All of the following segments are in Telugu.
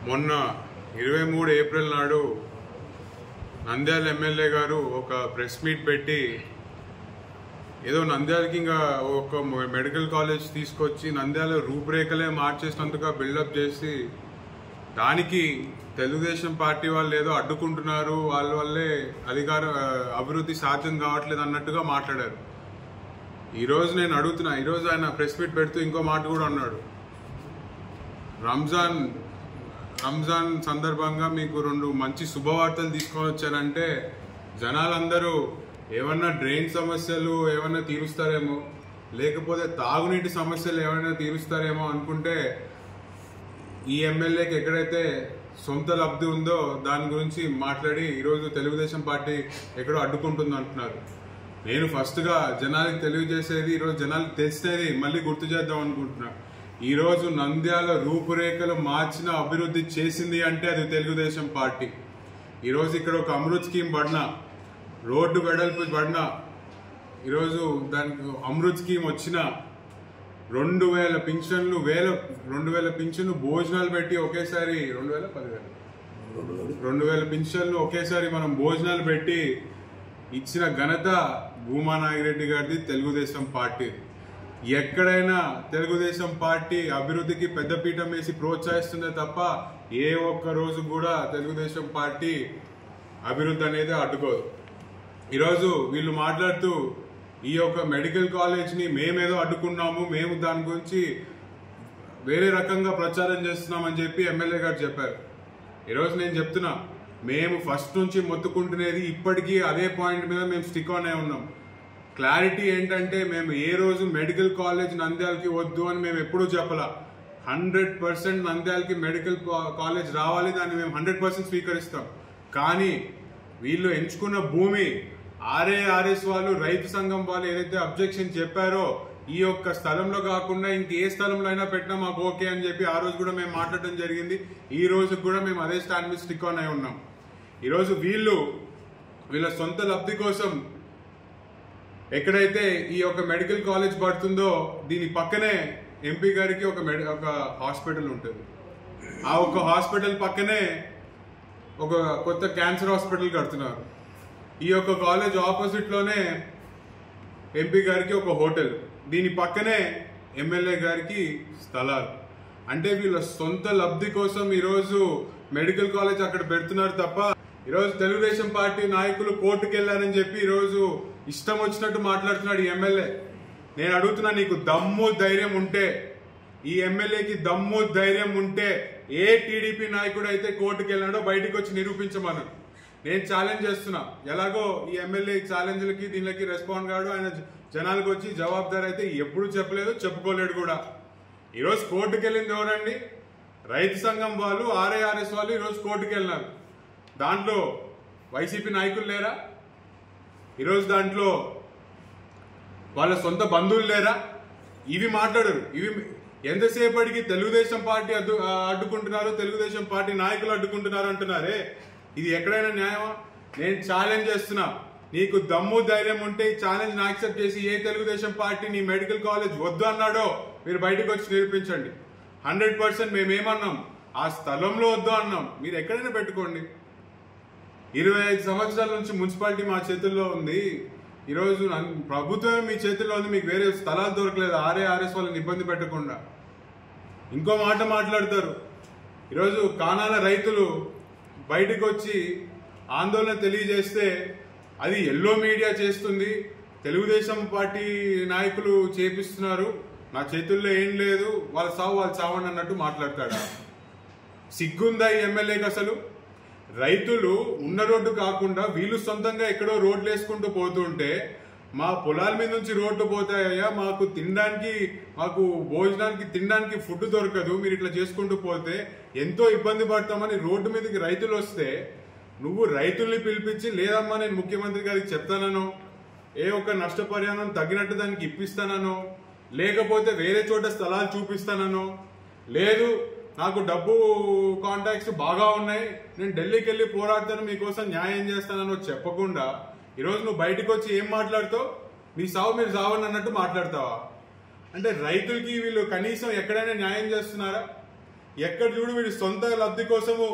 మొన్న ఇరవై మూడు ఏప్రిల్ నాడు నంద్యాల ఎమ్మెల్యే గారు ఒక ప్రెస్ మీట్ పెట్టి ఏదో నంద్యాలకి ఇంకా ఒక మెడికల్ కాలేజ్ తీసుకొచ్చి నంద్యాల రూపురేఖలే మార్చేసినందుగా బిల్డప్ చేసి దానికి తెలుగుదేశం పార్టీ వాళ్ళు ఏదో అడ్డుకుంటున్నారు వాళ్ళ వల్లే అధికార ఆ, అభివృద్ధి సాధ్యం కావట్లేదు అన్నట్టుగా మాట్లాడారు ఈ రోజు నేను అడుగుతున్నా ఈ రోజు ఆయన ప్రెస్ మీట్ పెడుతూ ఇంకో మాట కూడా అన్నాడు రంజాన్ రంజాన్ సందర్భంగా మీకు రెండు మంచి శుభవార్తలు తీసుకొని వచ్చారంటే జనాలందరూ ఏమన్నా డ్రైన్ సమస్యలు ఏమన్నా తీరుస్తారేమో లేకపోతే తాగునీటి సమస్యలు ఏమైనా తీరుస్తారేమో అనుకుంటే ఈ ఎమ్మెల్యేకి ఎక్కడైతే సొంత లబ్ధి ఉందో దాని గురించి మాట్లాడి ఈరోజు తెలుగుదేశం పార్టీ ఎక్కడో అడ్డుకుంటుంది అంటున్నారు నేను ఫస్ట్గా జనాలకు తెలియజేసేది ఈరోజు జనాలకు తెలిసేది మళ్ళీ గుర్తు చేద్దాం అనుకుంటున్నా ఈరోజు నంద్యాల రూపురేఖలు మార్చిన అభివృద్ధి చేసింది అంటే అది తెలుగుదేశం పార్టీ ఈరోజు ఇక్కడ ఒక అమృత్ స్కీమ్ పడినా రోడ్డు వెడల్పు పడినా ఈరోజు దానికి అమృత్ స్కీమ్ వచ్చిన రెండు వేల పింఛన్లు వేల రెండు వేల పింఛన్లు భోజనాలు పెట్టి ఒకేసారి రెండు వేల పదివేలు రెండు వేల పింఛన్లు ఒకేసారి మనం భోజనాలు పెట్టి ఇచ్చిన ఘనత భూమా నాగిరెడ్డి గారిది తెలుగుదేశం పార్టీ ఎక్కడైనా తెలుగుదేశం పార్టీ అభివృద్ధికి పెద్దపీఠం వేసి ప్రోత్సహిస్తుందే తప్ప ఏ ఒక్క రోజు కూడా తెలుగుదేశం పార్టీ అభివృద్ధి అనేది అడ్డుకోదు ఈరోజు వీళ్ళు మాట్లాడుతూ ఈ యొక్క మెడికల్ కాలేజ్ని మేమేదో అడ్డుకున్నాము మేము దాని గురించి వేరే రకంగా ప్రచారం చేస్తున్నామని చెప్పి ఎమ్మెల్యే గారు చెప్పారు ఈరోజు నేను చెప్తున్నా మేము ఫస్ట్ నుంచి మొత్తుకుంటున్నది ఇప్పటికీ అదే పాయింట్ మీద మేము స్టిక్ ఆన్ అయి ఉన్నాం క్లారిటీ ఏంటంటే మేము ఏ రోజు మెడికల్ కాలేజ్ నంద్యాలకి వద్దు అని మేము ఎప్పుడూ చెప్పలా హండ్రెడ్ పర్సెంట్ నంద్యాలకి మెడికల్ కా- కాలేజ్ రావాలి దాన్ని మేము హండ్రెడ్ పర్సెంట్ స్వీకరిస్తాం కానీ వీళ్ళు ఎంచుకున్న భూమి ఆర్ఏఆర్ఎస్ వాళ్ళు రైతు సంఘం వాళ్ళు ఏదైతే అబ్జెక్షన్ చెప్పారో ఈ యొక్క స్థలంలో కాకుండా ఇంకే స్థలంలో అయినా పెట్టినా మాకు ఓకే అని చెప్పి ఆ రోజు కూడా మేము మాట్లాడడం జరిగింది ఈ రోజు కూడా మేము అదే స్టాండ్ మీద స్టిక్ ఆన్ అయి ఉన్నాం ఈరోజు వీళ్ళు వీళ్ళ సొంత లబ్ధి కోసం ఎక్కడైతే ఈ యొక్క మెడికల్ కాలేజ్ పడుతుందో దీని పక్కనే ఎంపీ గారికి ఒక మెడి ఒక హాస్పిటల్ ఉంటుంది ఆ ఒక్క హాస్పిటల్ పక్కనే ఒక కొత్త క్యాన్సర్ హాస్పిటల్ కడుతున్నారు ఈ యొక్క కాలేజ్ ఆపోజిట్ లోనే ఎంపీ గారికి ఒక హోటల్ దీని పక్కనే ఎమ్మెల్యే గారికి స్థలాలు అంటే వీళ్ళ సొంత లబ్ధి కోసం ఈరోజు మెడికల్ కాలేజ్ అక్కడ పెడుతున్నారు తప్ప ఈరోజు తెలుగుదేశం పార్టీ నాయకులు కోర్టుకు వెళ్ళారని చెప్పి ఈరోజు ఇష్టం వచ్చినట్టు మాట్లాడుతున్నాడు ఈ ఎమ్మెల్యే నేను అడుగుతున్నా నీకు దమ్ము ధైర్యం ఉంటే ఈ ఎమ్మెల్యేకి దమ్ము ధైర్యం ఉంటే ఏ టీడీపీ నాయకుడు అయితే కోర్టుకు వెళ్ళాడో బయటకు వచ్చి నిరూపించమను నేను ఛాలెంజ్ చేస్తున్నా ఎలాగో ఈ ఎమ్మెల్యే ఛాలెంజ్లకి దీనికి రెస్పాండ్ కాడు ఆయన జ- జనాలకు వచ్చి జవాబుదారు అయితే ఎప్పుడు చెప్పలేదు చెప్పుకోలేడు కూడా ఈరోజు కోర్టుకు వెళ్ళింది ఎవరండి రైతు సంఘం వాళ్ళు ఆర్ఐఆర్ఎస్ వాళ్ళు ఈరోజు కోర్టుకు వెళ్ళినారు దాంట్లో వైసీపీ నాయకులు లేరా ఈరోజు దాంట్లో వాళ్ళ సొంత బంధువులు లేరా ఇవి మాట్లాడరు ఇవి ఎంతసేపటికి తెలుగుదేశం పార్టీ అడ్డు ఆ, అడ్డుకుంటున్నారు తెలుగుదేశం పార్టీ నాయకులు అడ్డుకుంటున్నారు అంటున్నారే ఇది ఎక్కడైనా న్యాయమా నేను ఛాలెంజ్ చేస్తున్నా నీకు దమ్ము ధైర్యం ఉంటే ఈ ఛాలెంజ్ యాక్సెప్ట్ చేసి ఏ తెలుగుదేశం పార్టీ నీ మెడికల్ కాలేజ్ వద్దు అన్నాడో మీరు బయటకు వచ్చి నిరూపించండి హండ్రెడ్ పర్సెంట్ మేమేమన్నాం ఆ స్థలంలో వద్దు అన్నాం మీరు ఎక్కడైనా పెట్టుకోండి ఇరవై ఐదు సంవత్సరాల నుంచి మున్సిపాలిటీ మా చేతుల్లో ఉంది ఈరోజు నన్- ప్రభుత్వమే మీ చేతుల్లో ఉంది మీకు వేరే స్థలాలు దొరకలేదు ఆర్ఏ ఆర్ఎస్ వాళ్ళని ఇబ్బంది పెట్టకుండా ఇంకో మాట మాట్లాడతారు ఈరోజు కానాల రైతులు బయటకు వచ్చి ఆందోళన తెలియజేస్తే అది ఎల్లో మీడియా చేస్తుంది తెలుగుదేశం పార్టీ నాయకులు చేపిస్తున్నారు నా చేతుల్లో ఏం లేదు వాళ్ళ సావు వాళ్ళు చావండి అన్నట్టు మాట్లాడతాడా సిగ్గుందా ఈ ఎమ్మెల్యేకి అసలు రైతులు ఉన్న రోడ్డు కాకుండా వీళ్ళు సొంతంగా ఎక్కడో రోడ్లు వేసుకుంటూ పోతుంటే మా పొలాల మీద నుంచి రోడ్డు పోతాయా మాకు తినడానికి మాకు భోజనానికి తినడానికి ఫుడ్ దొరకదు మీరు ఇట్లా చేసుకుంటూ పోతే ఎంతో ఇబ్బంది పడతామని రోడ్డు మీదకి రైతులు వస్తే నువ్వు రైతుల్ని పిలిపించి లేదమ్మా నేను ముఖ్యమంత్రి గారికి చెప్తానను ఏ ఒక్క నష్టపరిహారం తగినట్టు దానికి ఇప్పిస్తానను లేకపోతే వేరే చోట స్థలాలు చూపిస్తానను లేదు నాకు డబ్బు కాంటాక్ట్స్ బాగా ఉన్నాయి నేను ఢిల్లీకి వెళ్ళి పోరాడతాను మీకోసం న్యాయం చేస్తానని చెప్పకుండా ఈరోజు నువ్వు బయటకు వచ్చి ఏం మాట్లాడుతావు మీ సావు మీరు సావని అన్నట్టు మాట్లాడతావా అంటే రైతులకి వీళ్ళు కనీసం ఎక్కడైనా న్యాయం చేస్తున్నారా ఎక్కడ చూడు వీడు సొంత లబ్ధి కోసము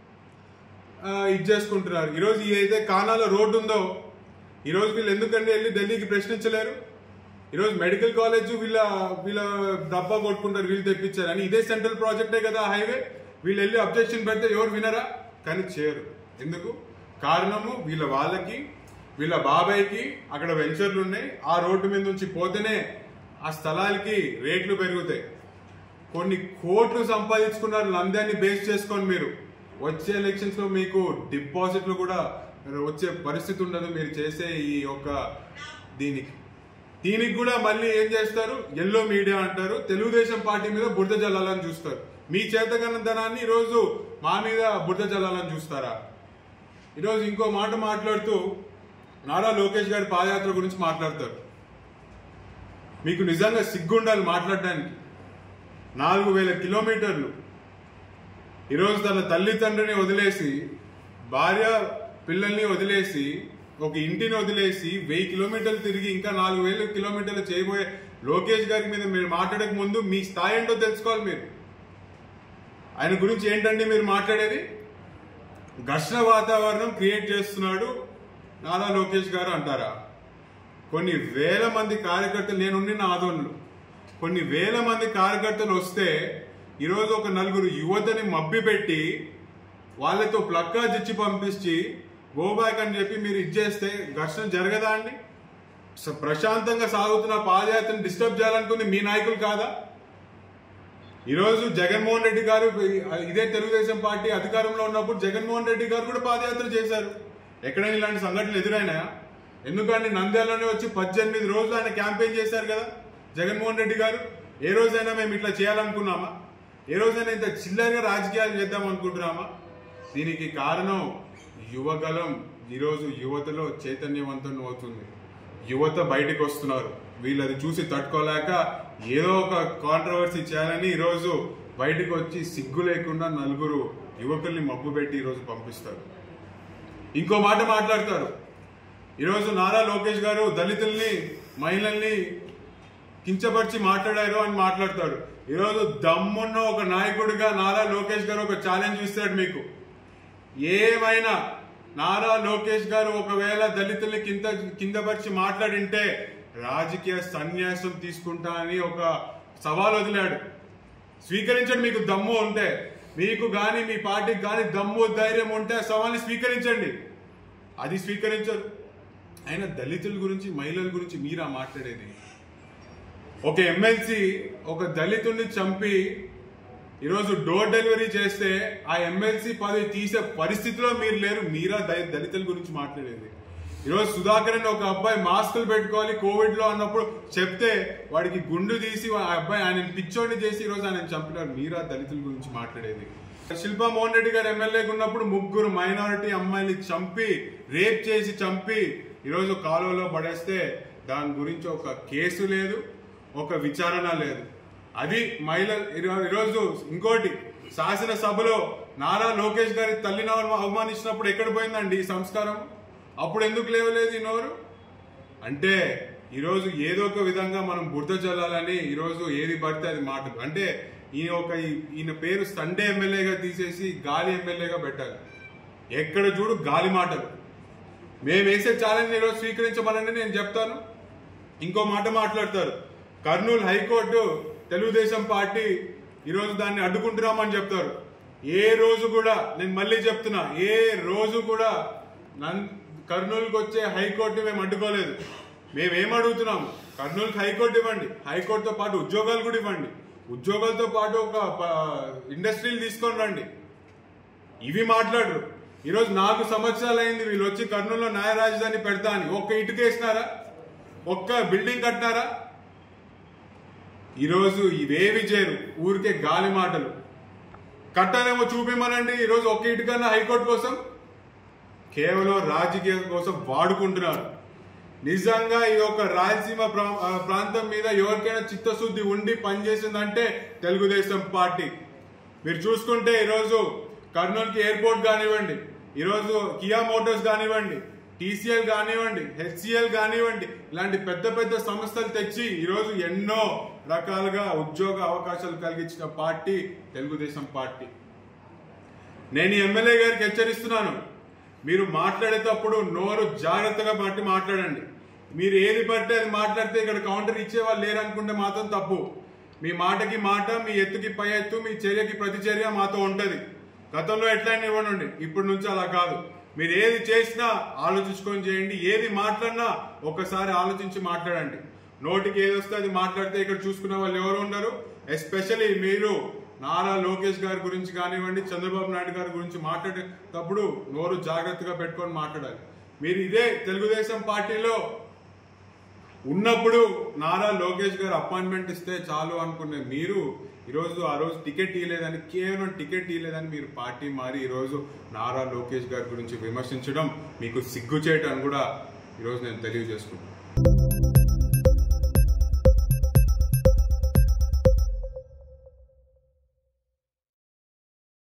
ఆ, ఇది చేసుకుంటున్నారు ఈరోజు ఏదైతే కానాలో రోడ్డు ఉందో ఈరోజు వీళ్ళు ఎందుకంటే వెళ్ళి ఢిల్లీకి ప్రశ్నించలేరు ఈరోజు మెడికల్ కాలేజ్ వీళ్ళ వీళ్ళ డబ్బా కొట్టుకుంటారు వీళ్ళు తెప్పించారు అని ఇదే సెంట్రల్ ప్రాజెక్టే కదా హైవే వీళ్ళు వెళ్ళి అబ్జెక్షన్ పెడితే ఎవరు వినరా కానీ చేయరు ఎందుకు కారణము వీళ్ళ వాళ్ళకి వీళ్ళ బాబాయ్కి అక్కడ వెంచర్లు ఉన్నాయి ఆ రోడ్డు మీద నుంచి పోతేనే ఆ స్థలాలకి రేట్లు పెరుగుతాయి కొన్ని కోట్లు సంపాదించుకున్నారు నంద్యాన్ని బేస్ చేసుకొని మీరు వచ్చే ఎలక్షన్స్ లో మీకు డిపాజిట్లు కూడా వచ్చే పరిస్థితి ఉండదు మీరు చేసే ఈ యొక్క దీనికి దీనికి కూడా మళ్ళీ ఏం చేస్తారు ఎల్లో మీడియా అంటారు తెలుగుదేశం పార్టీ మీద బురద జల్లాలని చూస్తారు మీ చేతగనందనాన్ని ఈరోజు మా మీద బురద జల్లాలని చూస్తారా ఈరోజు ఇంకో మాట మాట్లాడుతూ నారా లోకేష్ గారి పాదయాత్ర గురించి మాట్లాడతారు మీకు నిజంగా సిగ్గుండాలి మాట్లాడడానికి నాలుగు వేల కిలోమీటర్లు ఈరోజు తన తల్లిదండ్రిని వదిలేసి భార్య పిల్లల్ని వదిలేసి ఒక ఇంటిని వదిలేసి వెయ్యి కిలోమీటర్లు తిరిగి ఇంకా నాలుగు వేల కిలోమీటర్లు చేయబోయే లోకేష్ గారి మీద మీరు మాట్లాడక ముందు మీ స్థాయి ఏంటో తెలుసుకోవాలి మీరు ఆయన గురించి ఏంటండి మీరు మాట్లాడేది ఘర్షణ వాతావరణం క్రియేట్ చేస్తున్నాడు నారా లోకేష్ గారు అంటారా కొన్ని వేల మంది కార్యకర్తలు నేనున్న ఆదోళనలు కొన్ని వేల మంది కార్యకర్తలు వస్తే ఈరోజు ఒక నలుగురు యువతని మబ్బి పెట్టి వాళ్ళతో ప్లక్కాజ్ ఇచ్చి పంపించి గో బ్యాక్ అని చెప్పి మీరు ఇచ్చేస్తే ఘర్షణ జరగదా అండి స- ప్రశాంతంగా సాగుతున్న పాదయాత్రను డిస్టర్బ్ చేయాలనుకుంది మీ నాయకులు కాదా ఈరోజు జగన్మోహన్ రెడ్డి గారు ఇదే తెలుగుదేశం పార్టీ అధికారంలో ఉన్నప్పుడు జగన్మోహన్ రెడ్డి గారు కూడా పాదయాత్ర చేశారు ఎక్కడైనా ఇలాంటి సంఘటనలు ఎదురైనాయా ఎందుకంటే నంద్యాలలోనే వచ్చి పద్దెనిమిది రోజులు ఆయన క్యాంపెయిన్ చేశారు కదా జగన్మోహన్ రెడ్డి గారు ఏ రోజైనా మేము ఇట్లా చేయాలనుకున్నామా ఏ రోజైనా ఇంత చిల్లరగా రాజకీయాలు చేద్దాం అనుకుంటున్నామా దీనికి కారణం యువగలం ఈరోజు యువతలో చైతన్యవంతం అవుతుంది యువత బయటకు వస్తున్నారు వీళ్ళు అది చూసి తట్టుకోలేక ఏదో ఒక కాంట్రవర్సీ చేయాలని ఈరోజు బయటకు వచ్చి సిగ్గు లేకుండా నలుగురు యువకుల్ని మబ్బు పెట్టి ఈరోజు పంపిస్తారు ఇంకో మాట మాట్లాడతారు ఈరోజు నారా లోకేష్ గారు దళితుల్ని మహిళల్ని కించపరిచి మాట్లాడారు అని మాట్లాడతాడు ఈరోజు దమ్మున్న ఒక నాయకుడిగా నారా లోకేష్ గారు ఒక ఛాలెంజ్ ఇస్తాడు మీకు ఏమైనా నారా లోకేష్ గారు ఒకవేళ దళితుల్ని కింద కిందపరిచి మాట్లాడింటే రాజకీయ సన్యాసం తీసుకుంటా అని ఒక సవాల్ వదిలాడు స్వీకరించండి మీకు దమ్ము ఉంటే మీకు గాని మీ పార్టీకి గాని దమ్ము ధైర్యం ఉంటే ఆ సవాల్ని స్వీకరించండి అది స్వీకరించరు ఆయన దళితుల గురించి మహిళల గురించి మీరా మాట్లాడేది ఒక ఎమ్మెల్సీ ఒక దళితుడిని చంపి ఈరోజు డోర్ డెలివరీ చేస్తే ఆ ఎమ్మెల్సీ పదవి తీసే పరిస్థితిలో మీరు లేరు మీరా ద- దళితుల గురించి మాట్లాడేది ఈరోజు సుధాకర్ అని ఒక అబ్బాయి మాస్కులు పెట్టుకోవాలి కోవిడ్ లో అన్నప్పుడు చెప్తే వాడికి గుండు తీసి ఆ అబ్బాయి ఆయన పిచ్చోడిని చేసి ఈరోజు ఆయన చంపినారు మీరా దళితుల గురించి మాట్లాడేది శిల్పా మోహన్ రెడ్డి గారు ఎమ్మెల్యేగా ఉన్నప్పుడు ముగ్గురు మైనారిటీ అమ్మాయిని చంపి రేప్ చేసి చంపి ఈరోజు కాలువలో పడేస్తే దాని గురించి ఒక కేసు లేదు ఒక విచారణ లేదు అది మహిళ ఈరో- ఈరోజు ఇంకోటి శాసనసభలో నారా లోకేష్ గారి తల్లిని అవమా- అవమానించినప్పుడు ఎక్కడ పోయిందండి ఈ సంస్కారం అప్పుడు ఎందుకు లేవలేదు ఈ నోరు అంటే ఈరోజు ఏదో ఒక విధంగా మనం బురద చల్లాలని ఈరోజు ఏది పడితే అది మాటలు అంటే ఈయన ఒక ఈయన పేరు సండే ఎమ్మెల్యేగా తీసేసి గాలి ఎమ్మెల్యేగా పెట్టాలి ఎక్కడ చూడు గాలి మాటలు మేము వేసే ఛాలెంజ్ ఈరోజు స్వీకరించమనండి నేను చెప్తాను ఇంకో మాట మాట్లాడతారు కర్నూలు హైకోర్టు తెలుగుదేశం పార్టీ ఈరోజు దాన్ని అడ్డుకుంటున్నామని చెప్తారు ఏ రోజు కూడా నేను మళ్ళీ చెప్తున్నా ఏ రోజు కూడా నన్ కర్నూలుకి వచ్చే హైకోర్టు మేము అడ్డుకోలేదు మేము ఏం అడుగుతున్నాము కర్నూలుకి హైకోర్టు ఇవ్వండి హైకోర్టుతో పాటు ఉద్యోగాలు కూడా ఇవ్వండి ఉద్యోగాలతో పాటు ఒక ప- ఇండస్ట్రీలు తీసుకొని రండి ఇవి మాట్లాడరు ఈరోజు నాలుగు సంవత్సరాలు అయింది వీళ్ళు వచ్చి కర్నూలులో న్యాయ రాజధాని పెడతా అని ఒక్క ఇటుకేసినారా ఒక్క బిల్డింగ్ కట్టినారా ఈరోజు ఇవేవి చేయరు ఊరికే గాలి మాటలు కట్టానేమో చూపిమనండి ఈరోజు ఒక్క ఇటుకన్నా హైకోర్టు కోసం కేవలం రాజకీయం కోసం వాడుకుంటున్నారు నిజంగా ఈ యొక్క రాయలసీమ ప్రా- ఆ, ప్రాంతం మీద ఎవరికైనా చిత్తశుద్ధి ఉండి పనిచేసిందంటే తెలుగుదేశం పార్టీ మీరు చూసుకుంటే ఈరోజు కర్నూలుకి ఎయిర్పోర్ట్ కానివ్వండి ఈరోజు కియా మోటార్స్ కానివ్వండి టీసీఎల్ కానివ్వండి హెచ్సిఎల్ కానివ్వండి ఇలాంటి పెద్ద పెద్ద సంస్థలు తెచ్చి ఈరోజు ఎన్నో రకాలుగా ఉద్యోగ అవకాశాలు కలిగించిన పార్టీ తెలుగుదేశం పార్టీ నేను ఈ ఎమ్మెల్యే గారికి హెచ్చరిస్తున్నాను మీరు మాట్లాడేటప్పుడు నోరు జాగ్రత్తగా పట్టి మాట్లాడండి మీరు ఏది పడితే అది మాట్లాడితే ఇక్కడ కౌంటర్ ఇచ్చే వాళ్ళు లేరనుకుంటే మాత్రం తప్పు మీ మాటకి మాట మీ ఎత్తుకి పై ఎత్తు మీ చర్యకి ప్రతి చర్య మాతో ఉంటది గతంలో ఎట్లయినా ఇవ్వండి ఇప్పటి నుంచి అలా కాదు మీరు ఏది చేసినా ఆలోచించుకొని చేయండి ఏది మాట్లాడినా ఒక్కసారి ఆలోచించి మాట్లాడండి నోటికి ఏది వస్తే అది మాట్లాడితే ఇక్కడ చూసుకునే వాళ్ళు ఎవరు ఉండరు ఎస్పెషలీ మీరు నారా లోకేష్ గారి గురించి కానివ్వండి చంద్రబాబు నాయుడు గారి గురించి మాట్లాడేటప్పుడు నోరు జాగ్రత్తగా పెట్టుకొని మాట్లాడాలి మీరు ఇదే తెలుగుదేశం పార్టీలో ఉన్నప్పుడు నారా లోకేష్ గారు అపాయింట్మెంట్ ఇస్తే చాలు అనుకునే మీరు ఈరోజు ఆ రోజు టికెట్ ఇవ్వలేదని కేవలం టికెట్ ఇవ్వలేదని మీరు పార్టీ మారి ఈరోజు నారా లోకేష్ గారి గురించి విమర్శించడం మీకు సిగ్గు చేయటం కూడా ఈరోజు నేను తెలియజేసుకుంటాను